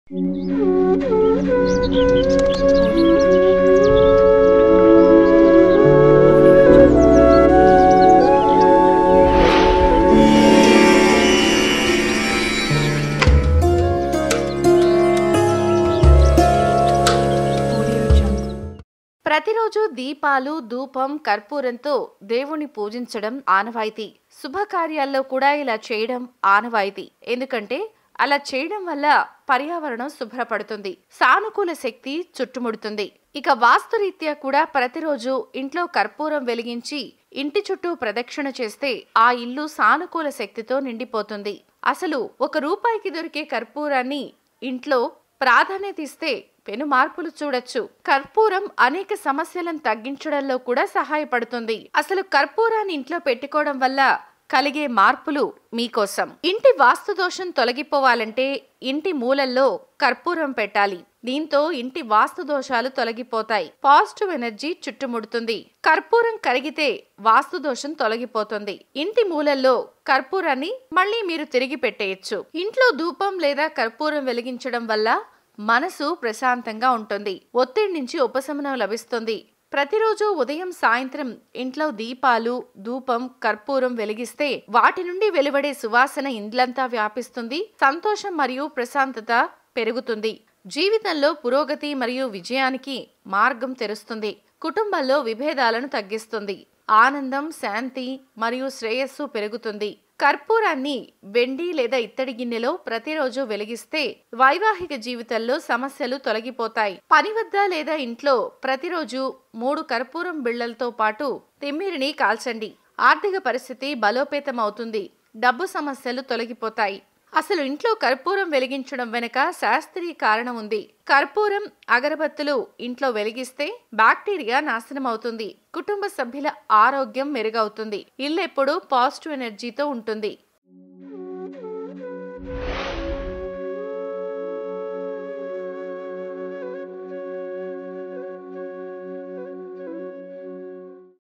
ప్రతిరోజు దీపాలు ధూపం కర్పూరంతో దేవుణ్ణి పూజించడం ఆనవాయితీ శుభకార్యాల్లో కూడా ఇలా చేయడం ఆనవాయితీ ఎందుకంటే అలా చేయడం వల్ల పర్యావరణం శుభ్రపడుతుంది సానుకూల శక్తి చుట్టుముడుతుంది ఇక వాస్తురీత్యా కూడా ప్రతిరోజు ఇంట్లో కర్పూరం వెలిగించి ఇంటి చుట్టూ ప్రదక్షిణ చేస్తే ఆ ఇల్లు సానుకూల శక్తితో నిండిపోతుంది అసలు ఒక రూపాయికి దొరికే కర్పూరాన్ని ఇంట్లో ప్రాధాన్యత ఇస్తే పెను మార్పులు చూడొచ్చు కర్పూరం అనేక సమస్యలను తగ్గించడంలో కూడా సహాయపడుతుంది అసలు కర్పూరాన్ని ఇంట్లో పెట్టుకోవడం వల్ల కలిగే మార్పులు మీకోసం ఇంటి వాస్తు దోషం తొలగిపోవాలంటే ఇంటి మూలల్లో కర్పూరం పెట్టాలి దీంతో ఇంటి వాస్తు దోషాలు తొలగిపోతాయి పాజిటివ్ ఎనర్జీ చుట్టుముడుతుంది కర్పూరం కరిగితే వాస్తు దోషం తొలగిపోతుంది ఇంటి మూలల్లో కర్పూరాన్ని మళ్ళీ మీరు తిరిగి పెట్టేయచ్చు ఇంట్లో ధూపం లేదా కర్పూరం వెలిగించడం వల్ల మనసు ప్రశాంతంగా ఉంటుంది ఒత్తిడి నుంచి ఉపశమనం లభిస్తుంది ప్రతిరోజు ఉదయం సాయంత్రం ఇంట్లో దీపాలు ధూపం కర్పూరం వెలిగిస్తే వాటి నుండి వెలువడే సువాసన ఇండ్లంతా వ్యాపిస్తుంది సంతోషం మరియు ప్రశాంతత పెరుగుతుంది జీవితంలో పురోగతి మరియు విజయానికి మార్గం తెరుస్తుంది కుటుంబంలో విభేదాలను తగ్గిస్తుంది ఆనందం శాంతి మరియు శ్రేయస్సు పెరుగుతుంది కర్పూరాన్ని వెండి లేదా ఇత్తడి గిన్నెలో ప్రతిరోజు వెలిగిస్తే వైవాహిక జీవితంలో సమస్యలు తొలగిపోతాయి పని వద్ద లేదా ఇంట్లో ప్రతిరోజు మూడు కర్పూరం బిళ్లలతో పాటు తిమ్మిరిని కాల్చండి ఆర్థిక పరిస్థితి బలోపేతం అవుతుంది డబ్బు సమస్యలు తొలగిపోతాయి అసలు ఇంట్లో కర్పూరం వెలిగించడం వెనుక శాస్త్రీయ కారణం ఉంది కర్పూరం అగరబత్తులు ఇంట్లో వెలిగిస్తే బ్యాక్టీరియా నాశనం అవుతుంది కుటుంబ సభ్యుల ఆరోగ్యం మెరుగవుతుంది ఇల్లు ఎప్పుడూ పాజిటివ్ ఎనర్జీతో ఉంటుంది